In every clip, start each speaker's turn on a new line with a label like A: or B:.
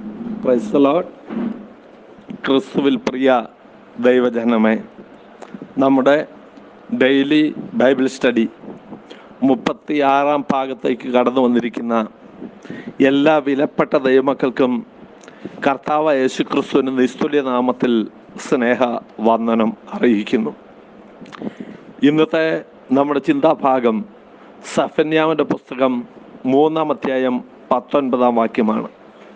A: price load ക്രിസ്തുവിൽ പ്രിയ ദൈവജനമേ നമ്മുടെ ഡെയിലി ബൈബിൾ സ്റ്റഡി മുപ്പത്തി ആറാം ഭാഗത്തേക്ക് കടന്നു വന്നിരിക്കുന്ന എല്ലാ വിലപ്പെട്ട ദൈവമക്കൾക്കും കർത്താവ് യേശു ക്രിസ്തുവിന് നിസ്തുല്യ നാമത്തിൽ സ്നേഹ വന്ദനം അറിയിക്കുന്നു ഇന്നത്തെ നമ്മുടെ ചിന്താഭാഗം സഫന്യാവിൻ്റെ പുസ്തകം മൂന്നാം അധ്യായം പത്തൊൻപതാം വാക്യമാണ്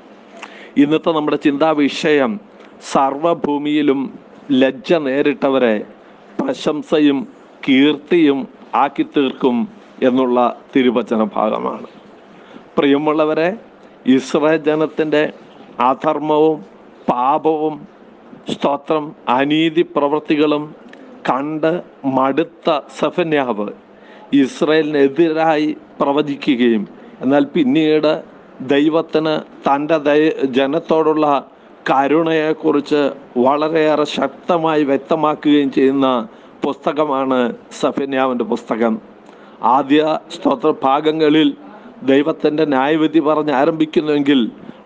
A: ഇന്നത്തെ നമ്മുടെ ചിന്താ വിഷയം സർവഭൂമിയിലും ലജ്ജ നേരിട്ടവരെ പ്രശംസയും കീർത്തിയും ആക്കി തീർക്കും എന്നുള്ള തിരുവചന ഭാഗമാണ് പ്രിയമുള്ളവരെ ഇസ്രായേൽ ജനത്തിൻ്റെ അധർമ്മവും പാപവും സ്തോത്രം അനീതി പ്രവൃത്തികളും കണ്ട് മടുത്ത സഫന്യാവ് ഇസ്രയേലിനെതിരായി പ്രവചിക്കുകയും എന്നാൽ പിന്നീട് ദൈവത്തിന് തൻ്റെ ദയ ജനത്തോടുള്ള കരുണയെക്കുറിച്ച് വളരെയേറെ ശക്തമായി വ്യക്തമാക്കുകയും ചെയ്യുന്ന പുസ്തകമാണ് സഫന്യാവിൻ്റെ പുസ്തകം ആദ്യ സ്തോത്ര ഭാഗങ്ങളിൽ ദൈവത്തിൻ്റെ ന്യായവിധി പറഞ്ഞ് ആരംഭിക്കുന്നുവെങ്കിൽ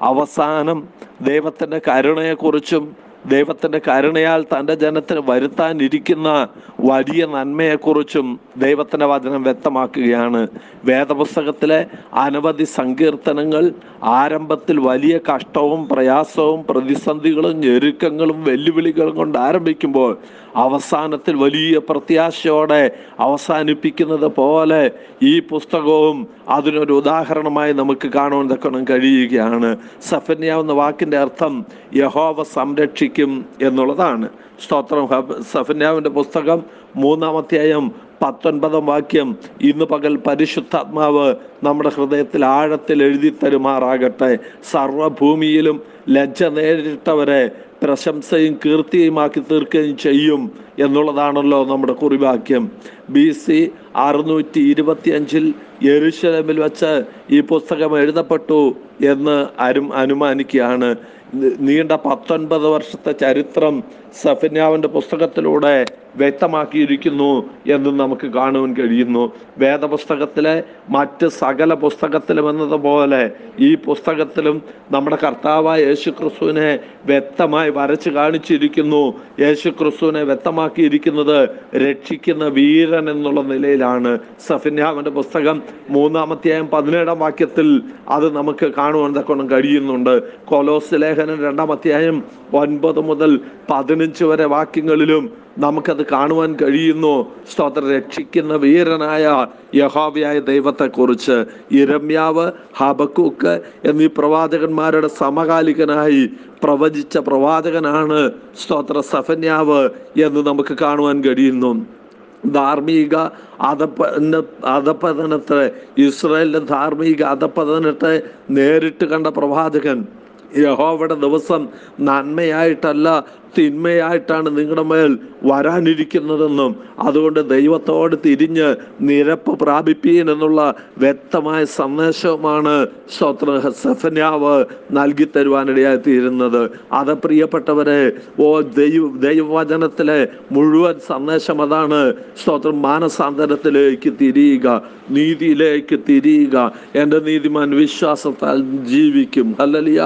A: അവസാനം ദൈവത്തിൻ്റെ കരുണയെക്കുറിച്ചും ദൈവത്തിൻ്റെ കരുണയാൽ തൻ്റെ ജനത്തിന് വരുത്താനിരിക്കുന്ന വലിയ നന്മയെക്കുറിച്ചും ദൈവത്തിൻ്റെ വചനം വ്യക്തമാക്കുകയാണ് വേദപുസ്തകത്തിലെ അനവധി സങ്കീർത്തനങ്ങൾ ആരംഭത്തിൽ വലിയ കഷ്ടവും പ്രയാസവും പ്രതിസന്ധികളും ഞെരുക്കങ്ങളും വെല്ലുവിളികളും കൊണ്ട് ആരംഭിക്കുമ്പോൾ അവസാനത്തിൽ വലിയ പ്രത്യാശയോടെ അവസാനിപ്പിക്കുന്നത് പോലെ ഈ പുസ്തകവും അതിനൊരു ഉദാഹരണമായി നമുക്ക് കാണുവാൻ തക്കണം കഴിയുകയാണ് സഫന്യാവുന്ന വാക്കിൻ്റെ അർത്ഥം യഹോവ സംരക്ഷിക്കും എന്നുള്ളതാണ് സ്തോത്രം സഫന്യാവിൻ്റെ പുസ്തകം മൂന്നാമധ്യായം പത്തൊൻപതാം വാക്യം ഇന്ന് പകൽ പരിശുദ്ധാത്മാവ് നമ്മുടെ ഹൃദയത്തിൽ ആഴത്തിൽ എഴുതി തരുമാറാകട്ടെ സർവഭൂമിയിലും ലജ്ജ നേരിട്ടവരെ പ്രശംസയും കീർത്തിയുമാക്കി തീർക്കുകയും ചെയ്യും എന്നുള്ളതാണല്ലോ നമ്മുടെ കുറിവാക്യം ബി സി അറുന്നൂറ്റി ഇരുപത്തി അഞ്ചിൽ യെരുശലമിൽ വെച്ച് ഈ പുസ്തകം എഴുതപ്പെട്ടു എന്ന് അരു അനുമാനിക്കുകയാണ് നീണ്ട പത്തൊൻപത് വർഷത്തെ ചരിത്രം സഫന്യാവിൻ്റെ പുസ്തകത്തിലൂടെ വ്യക്തമാക്കിയിരിക്കുന്നു എന്നും നമുക്ക് കാണുവാൻ കഴിയുന്നു വേദപുസ്തകത്തിലെ മറ്റ് സകല പുസ്തകത്തിലും എന്നതുപോലെ ഈ പുസ്തകത്തിലും നമ്മുടെ കർത്താവായ യേശു ക്രിസ്തുവിനെ വ്യക്തമായി വരച്ച് കാണിച്ചിരിക്കുന്നു യേശു ക്രിസ്തുവിനെ വ്യക്തമാക്കിയിരിക്കുന്നത് രക്ഷിക്കുന്ന വീരൻ എന്നുള്ള നിലയിലാണ് സഫന്യാവിൻ്റെ പുസ്തകം മൂന്നാമത്തെയായും പതിനേഴാം വാക്യത്തിൽ അത് നമുക്ക് കാണുവാൻ തക്കണം കഴിയുന്നുണ്ട് കൊലോസ് ലേഖനം രണ്ടാം അധ്യായം ഒൻപത് മുതൽ പതിനഞ്ച് വരെ വാക്യങ്ങളിലും നമുക്കത് കാണുവാൻ കഴിയുന്നു സ്തോത്രം രക്ഷിക്കുന്ന വീരനായ യഹോവയായ ദൈവത്തെക്കുറിച്ച് ഇരമ്യാവ് ഹബക്കൂക്ക് എന്നീ പ്രവാചകന്മാരുടെ സമകാലികനായി പ്രവചിച്ച പ്രവാചകനാണ് സ്തോത്ര സഫന്യാവ് എന്ന് നമുക്ക് കാണുവാൻ കഴിയുന്നു ധാർമ്മിക അധപ്പന അധപ്പതനത്തെ ഇസ്രായേലിന്റെ ധാർമ്മിക അധപ്പതനത്തെ നേരിട്ട് കണ്ട പ്രവാചകൻ യഹോവയുടെ ദിവസം നന്മയായിട്ടല്ല തിന്മയായിട്ടാണ് നിങ്ങളുടെ മേൽ വരാനിരിക്കുന്നതെന്നും അതുകൊണ്ട് ദൈവത്തോട് തിരിഞ്ഞ് നിരപ്പ് പ്രാപിപ്പീൻ എന്നുള്ള വ്യക്തമായ സന്ദേശവുമാണ് സ്തോത്ര സഫന്യാവ് നൽകി തരുവാനിടയായി തീരുന്നത് അത് പ്രിയപ്പെട്ടവരെ ഓ ദൈവ ദൈവവചനത്തിലെ മുഴുവൻ സന്ദേശം അതാണ് സ്തോത്രം മാനസാന്തരത്തിലേക്ക് തിരിയുക നീതിയിലേക്ക് തിരിയുക എൻ്റെ നീതിമാൻ വിശ്വാസത്താൽ ജീവിക്കും അല്ലലിയ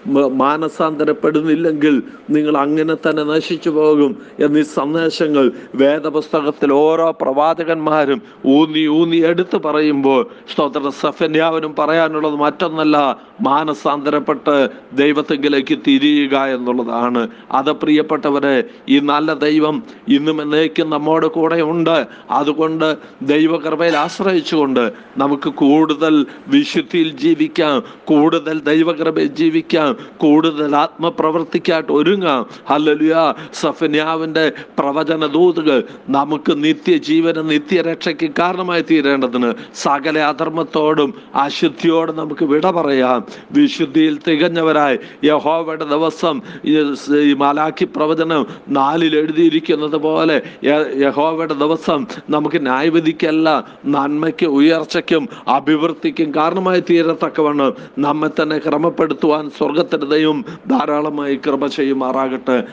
A: മാനസാന്തരപ്പെടുന്നില്ലെങ്കിൽ നിങ്ങൾ അങ്ങനെ തന്നെ നശിച്ചു പോകും എന്നീ സന്ദേശങ്ങൾ വേദപുസ്തകത്തിൽ ഓരോ പ്രവാചകന്മാരും ഊന്നി ഊന്നി എടുത്തു പറയുമ്പോൾ സ്തോത്ര സഫന്യാവിനും പറയാനുള്ളത് മറ്റൊന്നല്ല മാനസാന്തരപ്പെട്ട് ദൈവത്തെങ്കിലേക്ക് തിരിയുക എന്നുള്ളതാണ് അത് പ്രിയപ്പെട്ടവരെ ഈ നല്ല ദൈവം ഇന്നും എന്നേക്കും നമ്മോട് കൂടെ ഉണ്ട് അതുകൊണ്ട് ദൈവകൃപയിൽ ആശ്രയിച്ചുകൊണ്ട് നമുക്ക് കൂടുതൽ വിശുദ്ധിയിൽ ജീവിക്കാം കൂടുതൽ ദൈവകൃപയിൽ ജീവിക്കാം കൂടുതൽ ആത്മപ്രവർത്തിക്കായിട്ട് ഒരുങ്ങാം ഹല്ലലുയ സഫന്യാവിൻ്റെ പ്രവചന ദൂതുകൾ നമുക്ക് നിത്യജീവന നിത്യരക്ഷയ്ക്ക് കാരണമായി തീരേണ്ടതിന് സകല അധർമ്മത്തോടും അശുദ്ധിയോടും നമുക്ക് വിട പറയാം വിശുദ്ധിയിൽ തികഞ്ഞവരായി യഹോവയുടെ ദിവസം ഈ മാലാഖി പ്രവചനം നാലിൽ എഴുതിയിരിക്കുന്നത് പോലെ യഹോവയുടെ ദിവസം നമുക്ക് ന്യായവിധിക്കല്ല നന്മയ്ക്ക് ഉയർച്ചയ്ക്കും അഭിവൃദ്ധിക്കും കാരണമായി തീരത്തക്കവണ്ണം നമ്മെ തന്നെ ക്രമപ്പെടുത്തുവാൻ സ്വർഗത്തിൻ്റെ ദൈവം ധാരാളമായി കൃപ ചെയ്യുമാറാകട്ടെ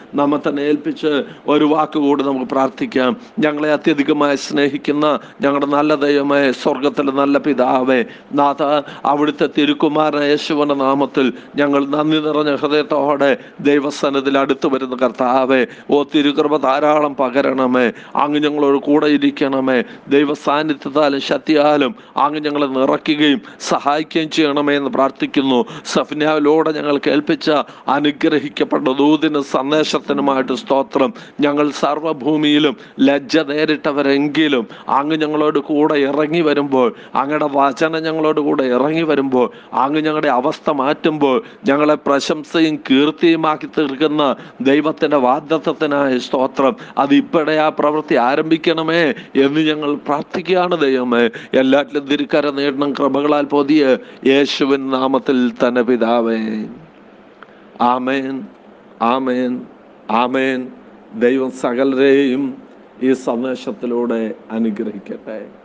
A: നമ്മെ തന്നെ ഏൽപ്പിച്ച് ഒരു വാക്ക് കൂടി നമുക്ക് പ്രാർത്ഥിക്കാം ഞങ്ങളെ അത്യധികമായി സ്നേഹിക്കുന്ന ഞങ്ങളുടെ നല്ല ദൈവമേ സ്വർഗത്തിലെ നല്ല പിതാവേ നാഥ അവിടുത്തെ തിരുക്കുമാരൻ യേശുവിന്റെ നാമത്തിൽ ഞങ്ങൾ നന്ദി നിറഞ്ഞ ഹൃദയത്തോടെ ദൈവസ്ഥാനത്തിൽ അടുത്ത് വരുന്ന കർത്താവേ ഓ തിരുകൃപ ധാരാളം പകരണമേ അങ്ങ് ഞങ്ങളോട് കൂടെ ഇരിക്കണമേ ദൈവ സാന്നിധ്യത്താലും ശക്തിയാലും അങ്ങ് ഞങ്ങളെ നിറയ്ക്കുകയും സഹായിക്കുകയും ചെയ്യണമേ എന്ന് പ്രാർത്ഥിക്കുന്നു സഫ്നാവിലൂടെ ഞങ്ങൾ കേൾപ്പിച്ച അനുഗ്രഹിക്കപ്പെട്ട ദൂതിന് സന്ദേശത്തിനുമായിട്ട് സ്തോത്രം ഞങ്ങൾ സർവ്വഭൂമിയിലും ലജ്ജ നേരിട്ടവരെങ്കിലും അങ്ങ് ഞങ്ങളോട് കൂടെ ഇറങ്ങി വരുമ്പോൾ അങ്ങയുടെ വചനം ഞങ്ങളോട് കൂടെ ഇറങ്ങി വരുമ്പോൾ അങ്ങ് ഞങ്ങളുടെ അവസ്ഥ മാറ്റുമ്പോൾ ഞങ്ങളെ പ്രശംസയും കീർത്തിയുമാക്കി തീർക്കുന്ന ദൈവത്തിന്റെ വാഗ്ദത്തത്തിനായ സ്തോത്രം അത് ഇപ്പോഴേ ആ പ്രവൃത്തി ആരംഭിക്കണമേ എന്ന് ഞങ്ങൾ പ്രാർത്ഥിക്കുകയാണ് ദൈവമേ എല്ലാറ്റിലും തിരുക്കര നേടണം കൃപകളാൽ പൊതിയ യേശുവിൻ നാമത്തിൽ തന്നെ പിതാവേ ആമേൻ ആമേൻ ആമേൻ ദൈവം സകലരെയും ഈ സന്ദേശത്തിലൂടെ അനുഗ്രഹിക്കട്ടെ